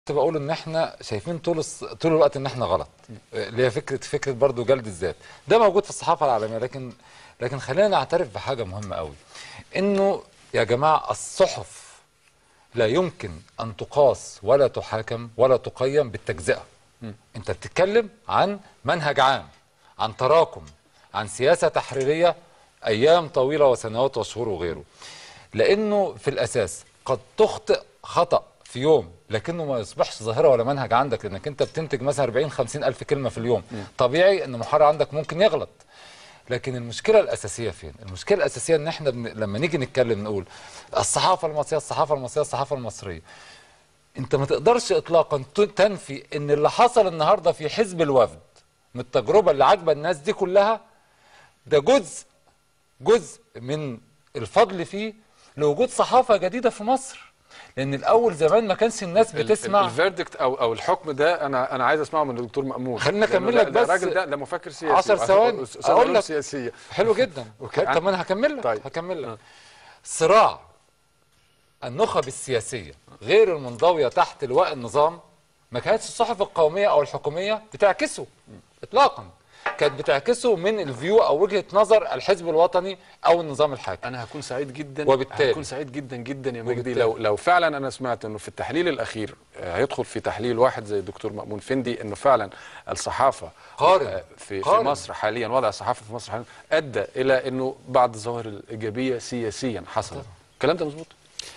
كنت بقول ان احنا شايفين طول الص... طول الوقت ان احنا غلط اللي هي فكره فكره برضو جلد الذات ده موجود في الصحافه العالميه لكن لكن خلينا نعترف بحاجه مهمه قوي انه يا جماعه الصحف لا يمكن ان تقاس ولا تحاكم ولا تقيم بالتجزئه انت بتتكلم عن منهج عام عن تراكم عن سياسه تحريريه ايام طويله وسنوات وشهور وغيره لانه في الاساس قد تخطئ خطا في يوم لكنه ما يصبحش ظاهره ولا منهج عندك لانك انت بتنتج مثلا 40 50 الف كلمه في اليوم طبيعي ان محرر عندك ممكن يغلط لكن المشكله الاساسيه فين المشكله الاساسيه ان احنا بن... لما نيجي نتكلم نقول الصحافه المصريه الصحافه المصريه الصحافه المصريه انت ما تقدرش اطلاقا ت- تنفي ان اللي حصل النهارده في حزب الوفد من التجربه اللي عاجبه الناس دي كلها ده جزء جزء من الفضل فيه لوجود صحافه جديده في مصر لان الاول زمان ما كانش الناس بتسمع الفيردكت او او الحكم ده انا انا عايز اسمعه من الدكتور مأمون خليني أكمل لأنه لك ده- ده بس الراجل ده ده مفكر سياسي 10 ثواني. أستاذ أقول علوم لك. سياسيه حلو جدا أوكي. طب ما انا هكمل لك طيب. هكمل لك صراع النخب السياسيه غير المنضويه تحت لواء النظام ما كانتش الصحف القوميه او الحكوميه بتعكسه اطلاقا كانت بتعكسه من الفيو او وجهه نظر الحزب الوطني او النظام الحاكم انا هكون سعيد جدا وبالتالي- هكون سعيد جدا جدا يا مجدي وبالتالي- لو لو فعلا انا سمعت انه في التحليل الاخير آه، هيدخل في تحليل واحد زي الدكتور مأمون فندي انه فعلا الصحافه قارن. آه، في في قارن. مصر حاليا وضع الصحافه في مصر حاليا ادى الى انه بعض الظواهر الايجابيه سياسيا حصلت الكلام ده مظبوط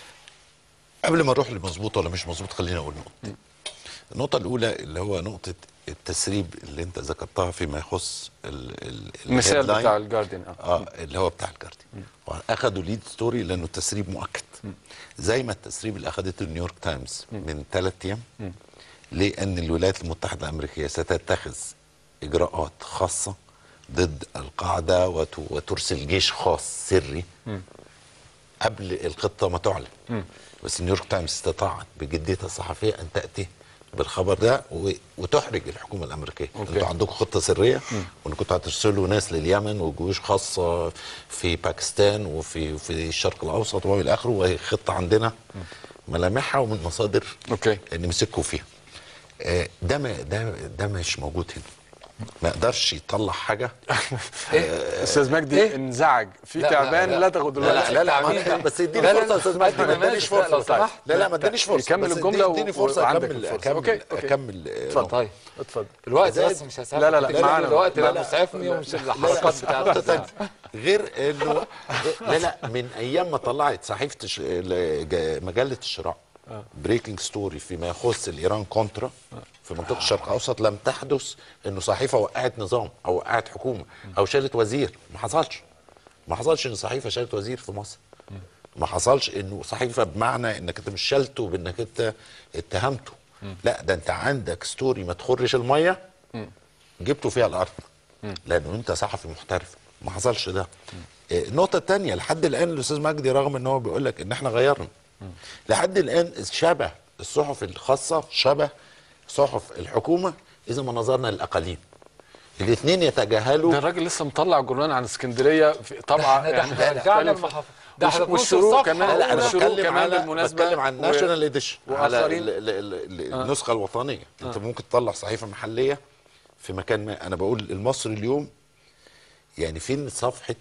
قبل ما نروح لمظبوط ولا مش مظبوط خلينا اقول نقطه النقطه الاولى اللي هو نقطه التسريب اللي انت ذكرتها فيما يخص ال- ال- المثال الهيدلاين. بتاع الجارديان اه اه اللي هو بتاع الجارديان اخذوا ليد ستوري لانه التسريب مؤكد زي ما التسريب اللي اخذته النيويورك تايمز من ثلاث ايام لان الولايات المتحده الامريكيه ستتخذ اجراءات خاصه ضد القاعده وت- وترسل جيش خاص سري قبل الخطه ما تعلن بس نيويورك تايمز استطاعت بجديتها الصحفيه ان تاتي بالخبر ده و- وتحرج الحكومه الامريكيه أوكي. انتوا عندكم خطه سريه وان كنتوا هترسلوا ناس لليمن وجيوش خاصه في باكستان وفي في الشرق الاوسط والى اخره وهي خطه عندنا ملامحها ومن مصادر اوكي نمسكوا فيها آه، ده ما ده ده مش موجود هنا ما يقدرش يطلع حاجه استاذ مجدي إيه؟ انزعج في لا، لا، تعبان لا. لا تاخد لا لا لا, لا, التعميم ما- ده. بس اديني لا، لا، فرصه يا استاذ مجدي ما قد ما ادانيش ماشي. لا، فرصه لو سمحت. لا لا ما ادانيش فرصه يكمل بس الجملة اديني و- فرصه وعندك اكمل الفرصة. اكمل أوكي، أوكي. اكمل آه، اتفضل. طيب اتفضل الوقت زائد- بس مش هسامحك لا، لا، لا، تفتكر معانا. الوقت لا، اللي لا. مسعفني ومش الحركات نقطة بتاعت تانية. غير انه لا لا من ايام ما طلعت صحيفه الش- ال- ج- مجله الشراع بريكنج ستوري فيما يخص الايران كونترا في منطقه الشرق الاوسط لم تحدث انه صحيفه وقعت نظام او وقعت حكومه او شالت وزير ما حصلش ما حصلش ان صحيفه شالت وزير في مصر ما حصلش انه صحيفه بمعنى انك انت مش شالته بانك انت اتهمته لا ده انت عندك ستوري ما تخرش الميه جبته فيها الارض لانه انت صحفي محترف ما حصلش ده إيه، النقطه الثانيه لحد الان الاستاذ مجدي رغم ان هو بيقول لك ان احنا غيرنا لحد الان شبه الصحف الخاصه شبه صحف الحكومه اذا ما نظرنا للاقاليم الاثنين ده يتجاهلوا الراجل لسه مطلع جورنال عن اسكندريه في طبعا ده احنا رجعنا المحافظ ده احنا في نص والشروق الصفحة. كمان لا لا انا والشروق بتكلم كمان على بالمناسبه بتكلم عن و- ناشونال اديشن على وآخرين. ال- ال- ال- النسخه الوطنيه انت ممكن تطلع صحيفه محليه في مكان ما انا بقول المصري اليوم يعني فين صفحه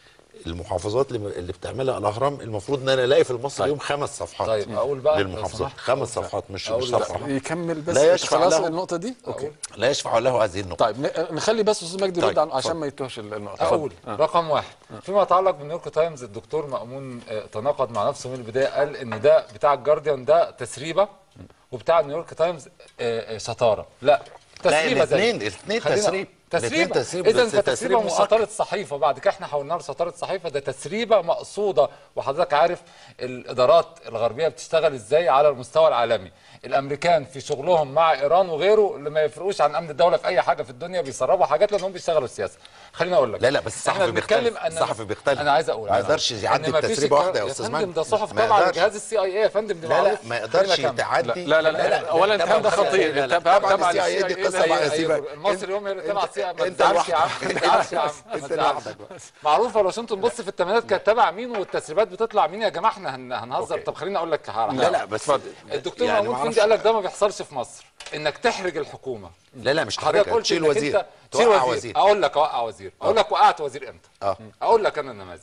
المحافظات اللي اللي بتعملها الاهرام المفروض ان انا الاقي في المصري اليوم خمس صفحات طيب، أقول بقى لو للمحافظات سمحت. خمس صفحات مش أقول مش لا. صفحه يكمل بس لا يشفع خلاص له. النقطه دي اوكي لا يشفع له هذه النقطه طيب ن- نخلي بس استاذ مجدي طيب، يرد عنه عشان اتفضل. ما يتوهش النقطه اقول اتفضل. آه. رقم واحد فيما يتعلق بالنيويورك تايمز الدكتور مأمون آه، تناقض مع نفسه من البدايه قال ان ده بتاع الجارديان ده تسريبه وبتاع النيويورك تايمز آه، آه، شطاره لا تسريبه زي الاثنين الاثنين خلينا- تسريب الاثنين تسريبه تسريب اذا بس فتسريبه مش مؤكد. شطاره صحيفه بعد كده احنا حولناها لشطاره صحيفه ده تسريبه مقصوده وحضرتك عارف الادارات الغربيه بتشتغل ازاي على المستوى العالمي الامريكان في شغلهم مع ايران وغيره اللي ما يفرقوش عن امن الدوله في اي حاجه في الدنيا بيسربوا حاجات لانهم بيشتغلوا السياسه خليني اقول لك لا لا بس احنا الصحفي بنتكلم بيختلف ان الصحفي بيختلف انا عايز اقول ما عايز يقدرش أقول. يعدي إن مفيش بتسريبه الكلام- واحده يا يا استاذ فندم مجدي ده صحف ما طبعا يقدرش. جهاز السي اي اي يا فندم دي لا لا معروف. ما خلينا يقدرش نكمل. يتعدي لا لا لا, اولا الكلام ده خطير لا، لا، التابع طبعاً تبع السي اي دي للسي قصة اي بقى اي سيبك. المصري اليوم هي اللي تبع السي اي ما انت تزعلش يا عم لوحدك. ما تزعلش يا عم ما انت تزعلش. لوحدك بقى. معروفه لو عشان تبص في الثمانينات كانت تبع مين والتسريبات بتطلع مين يا جماعه احنا هن- هنهزر أوكي. طب خليني اقول لك على لا حاجة. لا بس الدكتور يعني مأمون معرفش- فندي قال لك ده ما بيحصلش في مصر انك تحرج الحكومه لا لا مش حضرتك تحرك قلت تشيل إنك وزير أنت تشيل توقع وزير. وزير اقول لك اوقع وزير اقول لك وقعت وزير امتى اه اقول لك انا النماذج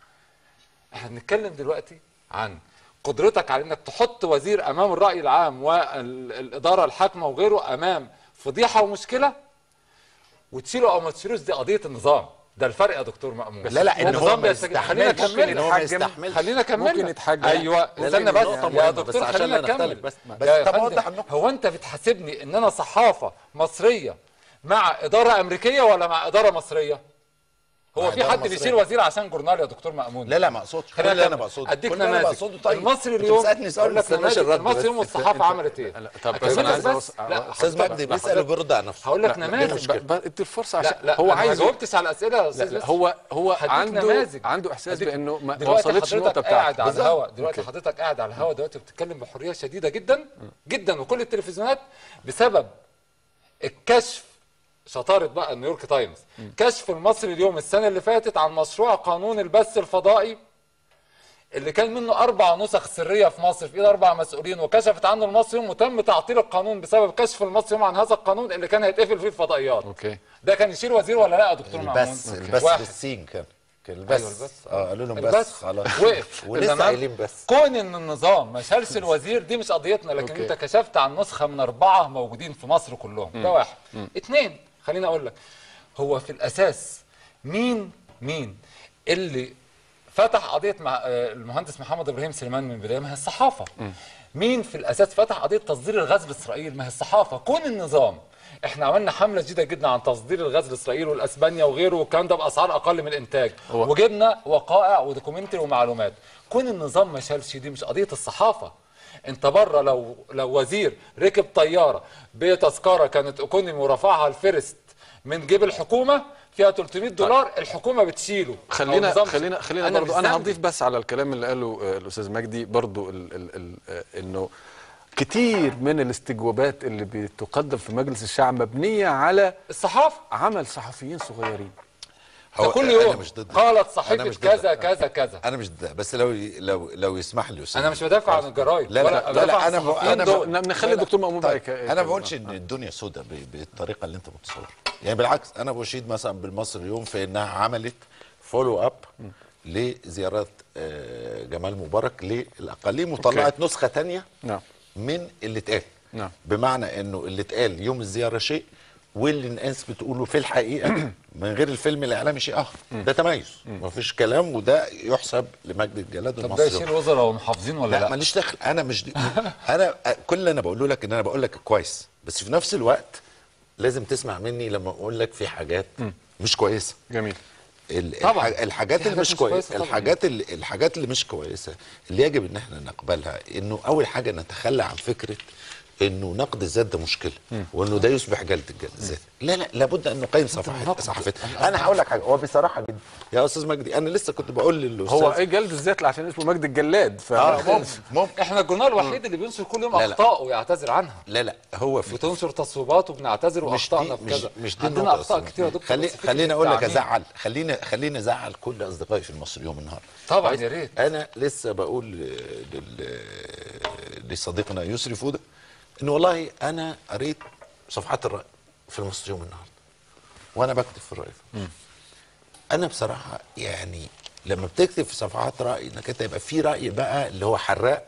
احنا بنتكلم دلوقتي عن قدرتك على انك تحط وزير امام الراي العام والاداره الحاكمه وغيره امام فضيحه ومشكله وتشيله او ما تشيلوش دي قضيه النظام ده الفرق يا دكتور مأمون لا لا ان هو النظام ما بيستجيب. خلينا يستحملش اكمل ان هو ما يستحملش خلينا اكمل ممكن لك. يتحجم. ايوه لا، استنى لا، بس نقطة يا مهمة، دكتور بس عشان خلينا لا نختلف نكمل بس. يا بس طب فندم، أوضح النقطة. هو انت بتحاسبني ان انا صحافه مصريه مع اداره امريكيه ولا مع اداره مصريه هو مع في إدارة حد مصرية. بيشيل وزير عشان جورنال يا دكتور مأمون لا لا ما اقصدش كل خلينا اللي انا نكمل. بقصده اديك كل اللي انا نماذج بقصده طيب المصري أنت اليوم بتسالني سؤال أقول ما لك تستناش نماذج. الرد المصري بس. اليوم الصحافه عملت ايه لا، طب بس أكمل أنا لك عايز بس. أوص- لا، استاذ حضرتك- مجدي لا، بيسال حضرتك- وبيرد على نفسه هقول لك لا، نماذج. دي مشكلة. ب- ب- ادي الفرصه عشان لا لا هو أنا عايز ما جاوبتش على الاسئله يا لا استاذ لا يوسف. هو هو هديك عنده نماذج. عنده احساس هديك- بانه ما دلوقتي وصلتش حضرتك النقطه قاعد بتاعته على بالظبط. الهواء دلوقتي حضرتك قاعد على الهواء دلوقتي بتتكلم بحريه شديده جدا جدا وكل التلفزيونات بسبب الكشف شطاره بقى نيويورك تايمز كشف المصري اليوم السنه اللي فاتت عن مشروع قانون البث الفضائي اللي كان منه اربع نسخ سريه في مصر في ايد اربع مسؤولين وكشفت عنه المصري يوم وتم تعطيل القانون بسبب كشف المصري يوم عن هذا القانون اللي كان هيتقفل فيه الفضائيات اوكي ده كان يشيل وزير ولا لا يا دكتور مأمون البث البث واحد. بالسين كان كان أيوة، البث البث. اه قالوا لهم البث بس خلاص وقف ولسه إنما قايلين بس كون ان النظام ما شالش الوزير دي مش قضيتنا لكن أوكي. انت كشفت عن نسخه من اربعه موجودين في مصر كلهم ده واحد اتنين خليني اقول لك هو في الاساس مين مين اللي فتح قضيه مع آه، المهندس محمد ابراهيم سليمان من البدايه ما هي الصحافه مين في الاساس فتح قضيه تصدير الغاز لاسرائيل ما هي الصحافه كون النظام احنا عملنا حمله جديده جدا عن تصدير الغاز لاسرائيل والاسبانيا وغيره والكلام ده باسعار اقل من الانتاج هو- وجبنا وقائع ودوكيومنتري ومعلومات كون النظام ما شالش دي مش قضيه الصحافه انت بره لو لو وزير ركب طياره بتذكره كانت ايكونومي ورفعها الفيرست من جيب الحكومه فيها 300 دولار الجيبه بتشيله أو خلينا النظام خلينا خلينا أنا برضو مش انا ذنبي. هضيف بس على الكلام اللي قاله آه، الاستاذ مجدي برضو ال ال ال آه، انه كتير من الاستجوابات اللي بتقدم في مجلس الشعب مبنيه على الصحافه عمل صحفيين صغيرين ده كل أنا يوم مش ضد قالت أنا صحيفه مش ضد كذا كذا كذا انا مش ضد بس لو لو لو يسمح لي يا أستاذ انا مش بدافع عن الجرايد لا لا ولا لا, بدافع لا عن انا ب... الصحفيين انا دول. ن- نخلي الدكتور مأمون بقى طيب يك- انا ما يك- بقولش ان الدنيا سوداء ب- بالطريقه اللي انت متصورها يعني بالعكس انا بشيد مثلا بالمصري اليوم في انها عملت فولو اب لزيارات آه، جمال مبارك للاقاليم وطلعت نسخه تانية نعم من اللي اتقال نعم. بمعنى انه اللي اتقال يوم الزياره شيء واللي الناس بتقوله في الحقيقه من غير الفيلم الاعلامي شيء اخر ده تميز مفيش كلام وده يحسب لمجد الجلاد طب ده المصري يشيل وزراء ومحافظين ولا لا, لا؟ ماليش دخل انا مش دي انا كل اللي انا بقوله لك ان انا بقول لك كويس بس في نفس الوقت لازم تسمع مني لما اقول لك في حاجات مش كويسه جميل ال- طبعاً. الح- الحاجات في اللي حاجات مش مش كويسة كويسه طبعاً. الحاجات اللي الحاجات اللي مش كويسه اللي يجب ان احنا نقبلها انه اول حاجه نتخلى عن فكره انه نقد الذات ده مشكله وانه ده يصبح جلد الج- الذات لا لا لابد ان نقيم صفحه صحفتها انا هقول لك حاجه هو بصراحه جدا يا استاذ مجدي انا لسه كنت بقول للاستاذ هو ايه جلد الذات عشان اسمه مجد الجلاد ف اه ممكن ممكن احنا الجورنال الوحيد اللي بينشر كل يوم لا، لا. اخطاء ويعتذر عنها لا لا هو في بتنشر تصويبات وبنعتذر مش دي واخطائنا في مش, كذا مش دي عندنا النقطة اخطاء أصلاً. كتير يا دكتور خلي بس فكرة خليني اقول لك التعميم. ازعل خليني خليني ازعل كل اصدقائي في المصري يوم النهارده طبعا كويس؟ يا ريت انا لسه بقول لل... لصديقنا يسري فوده ان والله انا قريت صفحات الراي في المصري يوم النهارده وانا بكتب في الراي انا بصراحه يعني لما بتكتب في صفحات راي انك انت يبقى في راي بقى اللي هو حراق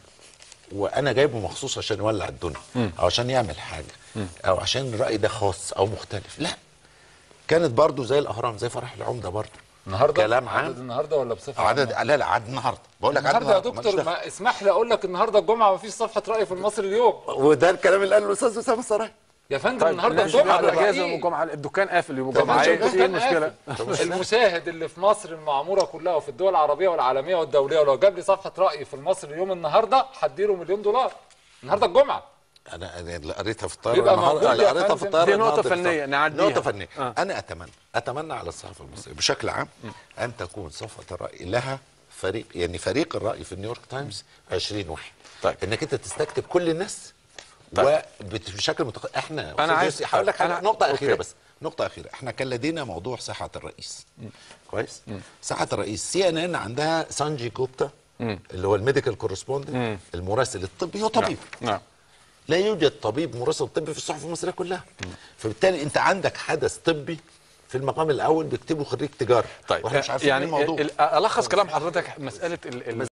وانا جايبه مخصوص عشان يولع الدنيا او عشان يعمل حاجه او عشان الراي ده خاص او مختلف لا كانت برضو زي الاهرام زي فرح العمده برضو النهارده كلام عدد عام النهارده ولا بصفه عدد عامة؟ لا لا عدد النهارده بقول لك عدد النهارده يا ماليش دكتور دخل. ما اسمح لي اقول لك النهارده الجمعه ما فيش صفحه راي في المصري اليوم وده الكلام اللي قاله الاستاذ اسامه سراي يا فندم طيب النهارده الناس الجمعه بياخدوا ده اجازه يوم رأيي. الجمعه الدكان قافل يوم طب الجمعه ما ايه الدكان إيه المشكله قافل. المشاهد اللي في مصر المعموره كلها وفي الدول العربيه والعالميه والدوليه ولو جاب لي صفحه راي في المصري اليوم النهارده هديله مليون دولار النهارده الجمعه انا انا اللي قريتها في الطياره يبقى النهارده موجود اللي يا قريتها في فندم. الطياره دي نقطة النهاردة في فنية الطيارة. نعديها. نقطه فنيه آه. انا اتمنى اتمنى على الصحافه المصريه بشكل عام ان تكون صفحه الراي لها فريق يعني فريق الراي في نيويورك تايمز 20 واحد طيب. انك انت تستكتب كل الناس طيب. وبشكل متق... احنا أنا أستاذ عايز- يوسف، هقول لك حاجه أنا- نقطه اخيره أوكي. بس نقطه اخيره احنا كان لدينا موضوع صحه الرئيس كويس صحه الرئيس سي ان ان عندها سانجي جوبتا اللي هو الميديكال كورسبوندنت المراسل الطبي هو طبيب نعم لا يوجد طبيب مراسل طبي في الصحف المصريه كلها فبالتالي انت عندك حدث طبي في المقام الاول بيكتبه خريج تجاره طيب واحنا مش عارفين يعني إيه الموضوع ال- الخص كلام حضرتك مساله ال- ال-